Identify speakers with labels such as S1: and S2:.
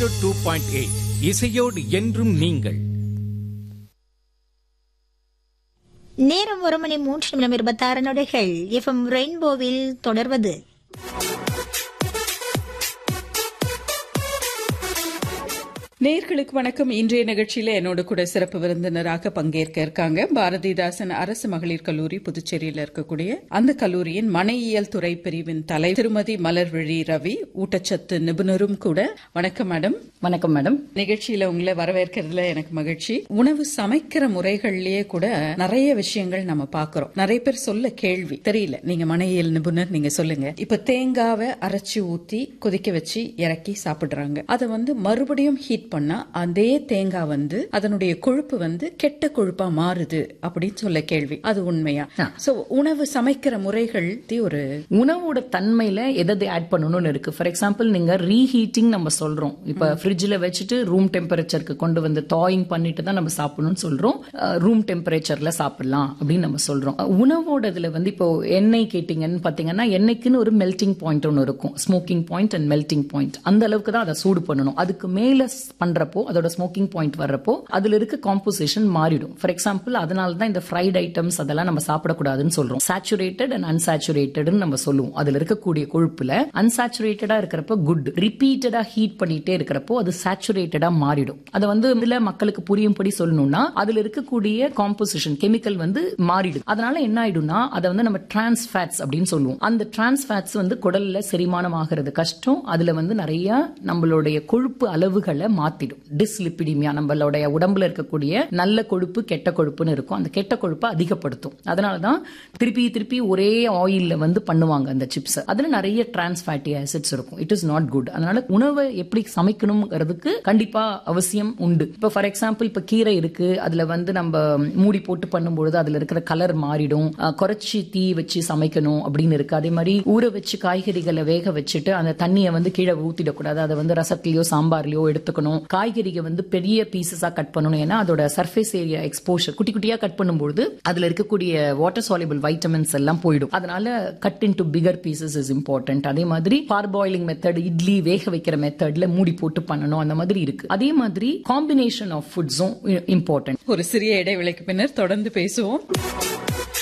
S1: zero two point eight இசையோடு என்றும் நீங்கள்
S2: நேரம் ஒரு மணி மூன்று நிமிடம் இருபத்தாறு நொடிகள் எஃப்எம் ரெயின்போவில் தொடர்வது
S3: நேர்களுக்கு வணக்கம் இன்றைய நிகழ்ச்சியில என்னோட கூட சிறப்பு விருந்தினராக பங்கேற்க இருக்காங்க பாரதிதாசன் அரசு மகளிர் கல்லூரி புதுச்சேரியில் இருக்கக்கூடிய அந்த கல்லூரியின் மனையியல் துறை பிரிவின் தலை திருமதி மலர்விழி ரவி ஊட்டச்சத்து நிபுணரும் கூட வணக்கம் மேடம்
S4: வணக்கம் மேடம்
S3: நிகழ்ச்சியில உங்களை வரவேற்கிறதுல எனக்கு மகிழ்ச்சி உணவு சமைக்கிற முறைகள்லயே கூட நிறைய விஷயங்கள் நம்ம பாக்குறோம் நிறைய பேர் சொல்ல கேள்வி தெரியல நீங்க மனையியல் நிபுணர் நீங்க சொல்லுங்க இப்ப தேங்காவை அரைச்சி ஊத்தி கொதிக்க வச்சு இறக்கி சாப்பிடுறாங்க அதை வந்து மறுபடியும் ஹீட் பண்ணா அதே தேங்காய் வந்து அதனுடைய கொழுப்பு வந்து கெட்ட கொழுப்பா மாறுது அப்படின்னு சொல்ல கேள்வி அது உண்மையா சோ உணவு சமைக்கிற முறைகள் பத்தி ஒரு
S4: உணவோட தன்மையில எதை ஆட் பண்ணணும்னு இருக்கு ஃபார் எக்ஸாம்பிள் நீங்க ரீஹீட்டிங் நம்ம சொல்றோம் இப்ப ஃப்ரிட்ஜ்ல வச்சுட்டு ரூம் டெம்பரேச்சருக்கு கொண்டு வந்து தாயிங் பண்ணிட்டு தான் நம்ம சாப்பிடணும்னு சொல்றோம் ரூம் டெம்பரேச்சர்ல சாப்பிடலாம் அப்படின்னு நம்ம சொல்றோம் அஹ், உணவோட இதுல வந்து இப்போ எண்ணெய் கேட்டீங்கன்னு பாத்தீங்கன்னா எண்ணெய்க்குன்னு ஒரு மெல்டிங் பாயிண்ட் ஒன்று இருக்கும் smoking point and melting point அந்த அளவுக்கு தான் அதை சூடு பண்ணணும் அதுக்கு மேல ஸ்- பண்றப்போ அதோட ஸ்மோக்கிங் பாயிண்ட் வர்றப்போ அதுல இருக்க காம்போசிஷன் மாறிடும் ஃபார் எக்ஸாம்பிள் அதனால தான் இந்த ஃப்ரைட் ஐட்டம்ஸ் அதெல்லாம் நம்ம சாப்பிடக்கூடாதுன்னு சொல்றோம் சேச்சுரேட்டட் அண்ட் அன்சாச்சுரேட்டட்னு நம்ம சொல்லுவோம் அதுல இருக்கக்கூடிய கொழுப்புல அன்சாச்சுரேட்டடா இருக்கிறப்ப குட் ரிப்பீட்டடா ஹீட் பண்ணிட்டே இருக்கிறப்போ அது சேச்சுரேட்டடா மாறிடும் அதை வந்து இதுல மக்களுக்கு புரியும்படி சொல்லணும்னா அதுல இருக்கக்கூடிய காம்போசிஷன் கெமிக்கல் வந்து மாறிடும் அதனால என்ன ஆயிடும்னா அதை வந்து நம்ம டிரான்ஸ் ஃபேட்ஸ் அப்படின்னு சொல்லுவோம் அந்த டிரான்ஸ் ஃபேட்ஸ் வந்து குடல்ல செரிமானம் ஆகிறது கஷ்டம் அதுல வந்து நிறைய நம்மளுடைய கொழுப்பு அளவுகளை மாத்திடும் டிஸ்லிபிடிமியா நம்மளுடைய உடம்புல இருக்கக்கூடிய நல்ல கொழுப்பு கெட்ட கொழுப்புன்னு இருக்கும் அந்த கெட்ட கொழுப்பை அதிகப்படுத்தும் அதனாலதான் திருப்பி திருப்பி ஒரே ஆயில்ல வந்து பண்ணுவாங்க அந்த சிப்ஸ் அதுல நிறைய டிரான்ஸ் ஃபேட்டி ஆசிட்ஸ் இருக்கும் இட் இஸ் நாட் குட் அதனால உணவை எப்படி சமைக்கணுங்கிறதுக்கு கண்டிப்பா அவசியம் உண்டு இப்ப ஃபார் எக்ஸாம்பிள் இப்ப கீரை இருக்கு அதுல வந்து நம்ம மூடி போட்டு பண்ணும்பொழுது அதுல இருக்கிற கலர் மாறிடும் அஹ், குறைச்சி தீ வச்சு சமைக்கணும் அப்படின்னு இருக்கு அதே மாதிரி ஊற வச்சு காய்கறிகளை வேக வச்சுட்டு அந்த தண்ணியை வந்து கீழே ஊத்திடக்கூடாது அதை வந்து ரசத்துலயோ சாம்பார்லயோ எடுத்துக்கணும் காய்கறியை வந்து பெரிய பீசஸா கட் பண்ணணும் ஏன்னா அதோட சர்ஃபேஸ் ஏரியா எக்ஸ்போஷர் குட்டி குட்டியா கட் பண்ணும்போது அதுல இருக்கக்கூடிய வாட்டர் சாலிபிள் வைட்டமின்ஸ் எல்லாம் போயிடும் அதனால cut in to bigger pieces is important அதே மாதிரி பார்பாயிலிங் மெத்தட் இட்லி வேக வைக்கிற மெத்தட்ல மூடி போட்டு பண்ணணும் அந்த மாதிரி இருக்கு அதே மாதிரி காம்பினேஷன் ஆஃப் ஃபுட்ஸும் இம்பார்ட்டன்ட்
S3: ஒரு சிறிய இடைவேளைக்கு பின்னர் தொடர்ந்து பேசுவோம்